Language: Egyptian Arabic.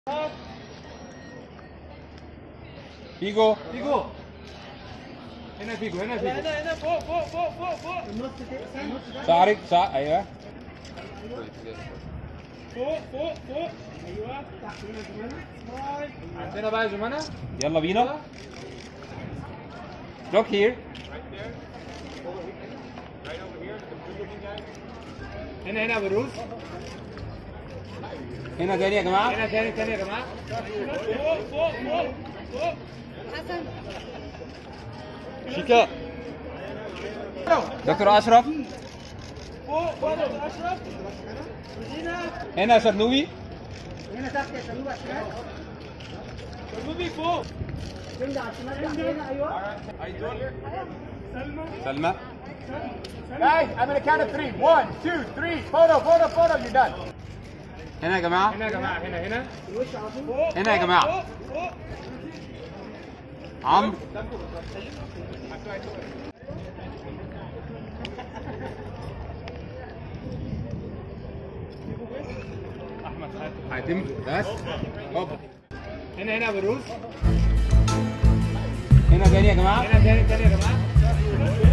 فيجو فيجو هنا فيجو هنا فيجو هنا هنا فوق فوق فوق فوق فوق النص كده النص ده شعرك شعر ايوه فوق فوق فوق ايوه تحت هنا زمانه عندنا بقى يا جماعه يلا بينا look here هنا هنا بالروس هنا تاني يا جماعه هنا تاني تاني يا جماعه فوق فوق فوق فوق حسن شيكا دكتور اشرف فوق فوق يا اشرف مدينة هنا يا شرنوبي هنا تحت يا شباب على الشمال شرنوبي فوق تمشي على الشمال تحت هنا ايوه سلمى Guys, I'm gonna count of three. One, two, three. Photo, photo, photo. You're done. هنا يا جماعه هنا يا جماعه هنا هنا الوش على طول فوق هنا يا جماعة. فوق فوق عمرو احمد حاتم حاتم بس هوب هنا هنا بالروس هنا تاني يا جماعه هنا تاني تاني يا جماعه